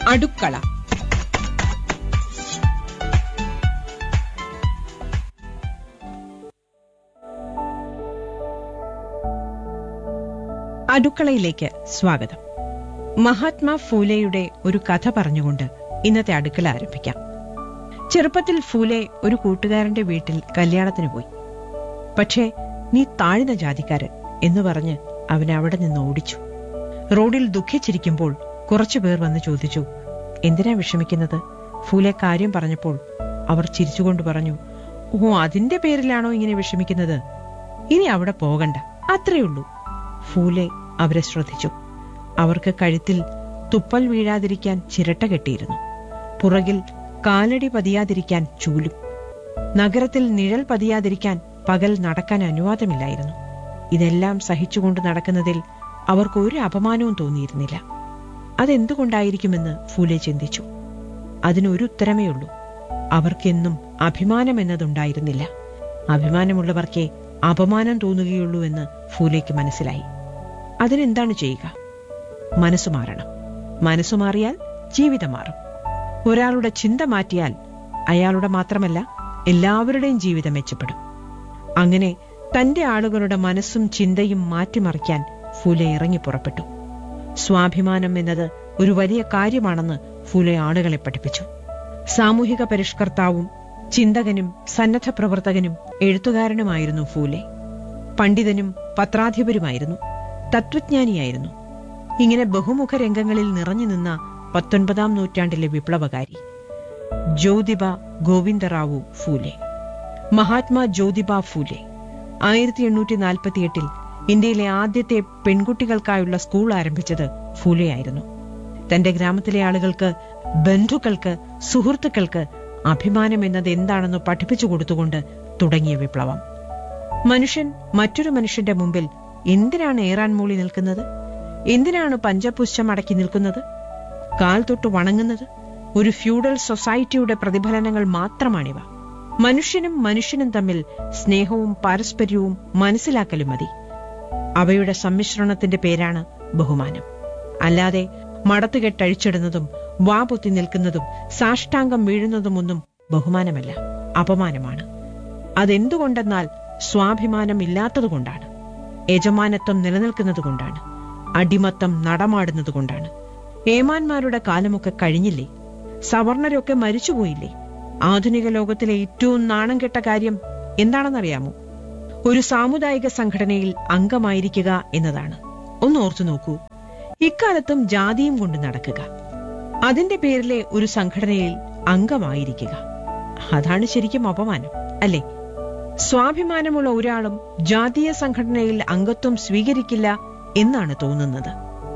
അടുക്കള അടുക്കളയിലേക്ക് സ്വാഗതം മഹാത്മാ ഫൂലെയുടെ ഒരു കഥ പറഞ്ഞുകൊണ്ട് ഇന്നത്തെ അടുക്കള ആരംഭിക്കാം ചെറുപ്പത്തിൽ ഫൂലെ ഒരു കൂട്ടുകാരന്റെ വീട്ടിൽ കല്യാണത്തിന് പോയി പക്ഷേ നീ താഴ്ന്ന ജാതിക്കാരൻ എന്ന് പറഞ്ഞ് അവനെ അവിടെ നിന്ന് ഓടിച്ചു റോഡിൽ ദുഃഖിച്ചിരിക്കുമ്പോൾ കുറച്ചുപേർ വന്ന് ചോദിച്ചു എന്തിനാ വിഷമിക്കുന്നത് ഫൂലെ കാര്യം പറഞ്ഞപ്പോൾ അവർ ചിരിച്ചുകൊണ്ട് പറഞ്ഞു ഓ അതിന്റെ പേരിലാണോ ഇങ്ങനെ വിഷമിക്കുന്നത് ഇനി അവിടെ പോകണ്ട അത്രയുള്ളൂ ഫൂലെ അവരെ ശ്രദ്ധിച്ചു അവർക്ക് കഴുത്തിൽ തുപ്പൽ വീഴാതിരിക്കാൻ ചിരട്ട കെട്ടിയിരുന്നു പുറകിൽ കാലടി പതിയാതിരിക്കാൻ ചൂലും നഗരത്തിൽ നിഴൽ പതിയാതിരിക്കാൻ പകൽ നടക്കാൻ അനുവാദമില്ലായിരുന്നു ഇതെല്ലാം സഹിച്ചുകൊണ്ട് നടക്കുന്നതിൽ അവർക്ക് ഒരു അപമാനവും തോന്നിയിരുന്നില്ല അതെന്തുകൊണ്ടായിരിക്കുമെന്ന് ഫൂലെ ചിന്തിച്ചു അതിനൊരു ഉത്തരമേ ഉള്ളൂ അവർക്കെന്നും അഭിമാനം എന്നതുണ്ടായിരുന്നില്ല അഭിമാനമുള്ളവർക്കേ അപമാനം തോന്നുകയുള്ളൂ എന്ന് ഫൂലേക്ക് മനസ്സിലായി അതിനെന്താണ് ചെയ്യുക മനസ്സു മാറണം മനസ്സു മാറിയാൽ ജീവിതം മാറും ഒരാളുടെ ചിന്ത മാറ്റിയാൽ അയാളുടെ മാത്രമല്ല എല്ലാവരുടെയും ജീവിതം മെച്ചപ്പെടും അങ്ങനെ തന്റെ ആളുകളുടെ മനസ്സും ചിന്തയും മാറ്റിമറിക്കാൻ ഫൂലെ ഇറങ്ങി പുറപ്പെട്ടു സ്വാഭിമാനം എന്നത് ഒരു വലിയ കാര്യമാണെന്ന് ഫൂലെ ആളുകളെ പഠിപ്പിച്ചു സാമൂഹിക പരിഷ്കർത്താവും ചിന്തകനും സന്നദ്ധ പ്രവർത്തകനും എഴുത്തുകാരനുമായിരുന്നു ഫൂലെ പണ്ഡിതനും പത്രാധിപരുമായിരുന്നു തത്വജ്ഞാനിയായിരുന്നു ഇങ്ങനെ ബഹുമുഖ രംഗങ്ങളിൽ നിറഞ്ഞു നിന്ന പത്തൊൻപതാം നൂറ്റാണ്ടിലെ വിപ്ലവകാരി ജ്യോതിബ ഗോവിന്ദറാവു ഫൂലെ മഹാത്മാ ജ്യോതിബ ഫൂലെ ആയിരത്തി എണ്ണൂറ്റി നാൽപ്പത്തിയെട്ടിൽ ഇന്ത്യയിലെ ആദ്യത്തെ പെൺകുട്ടികൾക്കായുള്ള സ്കൂൾ ആരംഭിച്ചത് ഫൂലെയായിരുന്നു തന്റെ ഗ്രാമത്തിലെ ആളുകൾക്ക് ബന്ധുക്കൾക്ക് സുഹൃത്തുക്കൾക്ക് അഭിമാനം എന്നത് എന്താണെന്ന് പഠിപ്പിച്ചു കൊടുത്തുകൊണ്ട് തുടങ്ങിയ വിപ്ലവം മനുഷ്യൻ മറ്റൊരു മനുഷ്യന്റെ മുമ്പിൽ എന്തിനാണ് ഏറാൻ മൂളി നിൽക്കുന്നത് എന്തിനാണ് പഞ്ചപുഷ്പം അടക്കി നിൽക്കുന്നത് കാൽ തൊട്ട് വണങ്ങുന്നത് ഒരു ഫ്യൂഡൽ സൊസൈറ്റിയുടെ പ്രതിഫലനങ്ങൾ മാത്രമാണിവ മനുഷ്യനും മനുഷ്യനും തമ്മിൽ സ്നേഹവും പാരസ്പര്യവും മനസ്സിലാക്കലും മതി അവയുടെ സമ്മിശ്രണത്തിന്റെ പേരാണ് ബഹുമാനം അല്ലാതെ മടത്തുകെട്ടഴിച്ചിടുന്നതും വാപൊത്തി നിൽക്കുന്നതും സാഷ്ടാംഗം വീഴുന്നതുമൊന്നും ബഹുമാനമല്ല അപമാനമാണ് അതെന്തുകൊണ്ടെന്നാൽ സ്വാഭിമാനം ഇല്ലാത്തതുകൊണ്ടാണ് യജമാനത്വം നിലനിൽക്കുന്നതുകൊണ്ടാണ് അടിമത്തം നടമാടുന്നതുകൊണ്ടാണ് ഏമാന്മാരുടെ കാലമൊക്കെ കഴിഞ്ഞില്ലേ സവർണരൊക്കെ മരിച്ചുപോയില്ലേ ആധുനിക ലോകത്തിലെ ഏറ്റവും നാണം കെട്ട കാര്യം എന്താണെന്നറിയാമോ ഒരു സാമുദായിക സംഘടനയിൽ അംഗമായിരിക്കുക എന്നതാണ് ഒന്ന് ഓർത്തു നോക്കൂ ഇക്കാലത്തും ജാതിയും കൊണ്ട് നടക്കുക അതിന്റെ പേരിലെ ഒരു സംഘടനയിൽ അംഗമായിരിക്കുക അതാണ് ശരിക്കും അപമാനം അല്ലേ സ്വാഭിമാനമുള്ള ഒരാളും ജാതീയ സംഘടനയിൽ അംഗത്വം സ്വീകരിക്കില്ല എന്നാണ് തോന്നുന്നത്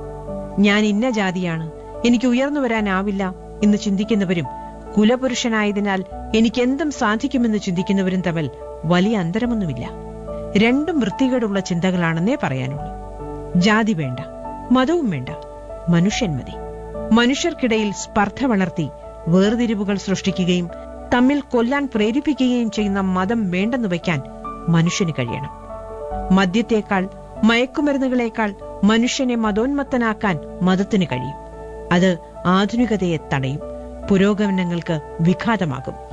ഞാൻ ഇന്ന ജാതിയാണ് എനിക്ക് ഉയർന്നു വരാനാവില്ല എന്ന് ചിന്തിക്കുന്നവരും കുലപുരുഷനായതിനാൽ എനിക്കെന്തും സാധിക്കുമെന്ന് ചിന്തിക്കുന്നവരും തമ്മിൽ വലിയ അന്തരമൊന്നുമില്ല രണ്ടും വൃത്തികേടുള്ള ചിന്തകളാണെന്നേ പറയാനുള്ളൂ ജാതി വേണ്ട മതവും വേണ്ട മനുഷ്യൻ മതി മനുഷ്യർക്കിടയിൽ സ്പർദ്ധ വളർത്തി വേർതിരിവുകൾ സൃഷ്ടിക്കുകയും തമ്മിൽ കൊല്ലാൻ പ്രേരിപ്പിക്കുകയും ചെയ്യുന്ന മതം വേണ്ടെന്ന് വയ്ക്കാൻ മനുഷ്യന് കഴിയണം മദ്യത്തേക്കാൾ മയക്കുമരുന്നുകളേക്കാൾ മനുഷ്യനെ മതോന്മത്തനാക്കാൻ മതത്തിന് കഴിയും അത് ആധുനികതയെ തടയും പുരോഗമനങ്ങൾക്ക് വിഘാതമാകും